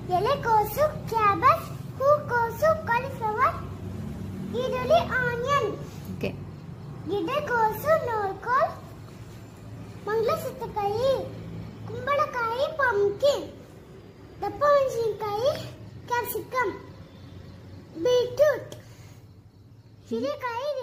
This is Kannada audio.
ಎಲೆಕೋಸು ಕ್ಯಾಬಸ್ ಹೂಕೋಸು ಕಾಲಿಫ್ಲವರ್ ಈರುಳ್ಳಿ ಆನಿಯನ್ ಓಕೆ ಗಿಡಕೋಸು ನೋಡ್ಕೋಲ್ ಮಂಗಳ ಸೌತೆಕಾಯಿ ಕುಂಬಳಕಾಯಿ ಪಂಕಿನ್ ದಪ್ಪ ಮೆಣಸಿನಕಾಯಿ ಕ್ಯಾಪ್ಸಿಕಮ್ ಬೀಟ್ರೂಟ್ ಹೀರೆಕಾಯಿ